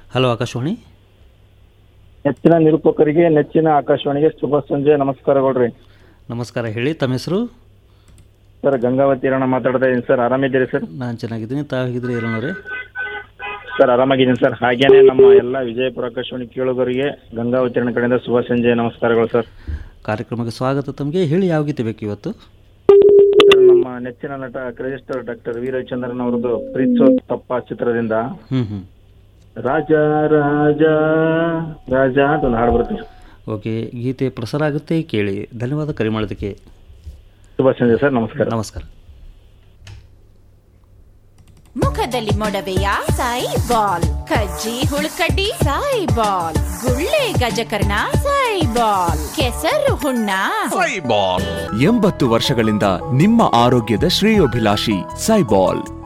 hello Akashvani ನೆಚ್ಚಿನ ನಿರೂಪಕರಿಗೆ ನೆಚ್ಚಿನ ಆಕಾಶವಾಣಿಗೆ ಶುಭ ಸಂಜೆ ನಮಸ್ಕಾರಗಳ್ರಿ ನಮಸ್ಕಾರ ಹೇಳಿ ತಮ್ಮ ಹೆಸರು ಸರ್ ಗಂಗಾವತಿ ರಣ ಮಾತಾಡ್ತಾ ಇದ್ದೀನಿ ಸರ್ ಆರಾಮಿದ್ದೀರಿ ಸರ್ ನಾನು ಚೆನ್ನಾಗಿದ್ದೀನಿ ತಾವು ಹೇಗಿದ್ರಿ ಇರೋಣವ್ರೆ ಸರ್ ಆರಾಮಾಗಿದ್ದೀನಿ ಸರ್ ಹಾಗೇನೆ ನಮ್ಮ ಎಲ್ಲ ವಿಜಯಪುರ ಆಕಾಶವಾಣಿ ಕೇಳುಗರಿಗೆ ಗಂಗಾವತಿ ರಣ ಕಡೆಯಿಂದ ಶುಭ ಸಂಜೆ ನಮಸ್ಕಾರಗಳು ಸರ್ ಕಾರ್ಯಕ್ರಮಕ್ಕೆ ಸ್ವಾಗತ ತಮಗೆ ಹೇಳಿ ಯಾವ ಗೀತೆ ಬೇಕು ಇವತ್ತು ಸರ್ ನಮ್ಮ ನೆಚ್ಚಿನ ನಟ ಕ್ರೇಜಿಸ್ಟರ್ ಡಾಕ್ಟರ್ ವಿ ರವಿಚಂದ್ರನ್ ಅವರದ್ದು ಪ್ರೀತ್ಸೋ ತಪ್ಪ ಚಿತ್ರದಿಂದ ಹ್ಞೂ ಹ್ಞೂ ರಾಜ ರಾಜ ರಾಜ ಅಂತ ಒಂದು ಹಾಡು ಬರುತ್ತೆ ಓಕೆ ಗೀತೆ ಪ್ರಸಾರ ಆಗುತ್ತೆ ಕೇಳಿ ಧನ್ಯವಾದ ಕರೆ ಮಾಡೋದಕ್ಕೆ ಶುಭ ಸಂಜೆ ಸರ್ ನಮಸ್ಕಾರ ನಮಸ್ಕಾರ ಮುಖದಲ್ಲಿ ಮೊಡವೆಯ ಸಾಯಿ ಬಾಲ್ ಕಜ್ಜಿ ಹುಳುಕಡ್ಡಿ ಸಾಯಿ ಬಾಲ್ ಗುಳ್ಳೆ ಗಜಕರ್ಣ ಸಾಯಿ ಬಾಲ್ ಕೆಸರು ಹುಣ್ಣ ಎಂಬತ್ತು ವರ್ಷಗಳಿಂದ ನಿಮ್ಮ ಆರೋಗ್ಯದ ಶ್ರೇಯೋಭಿಲಾಷಿ ಸೈಬಾಲ್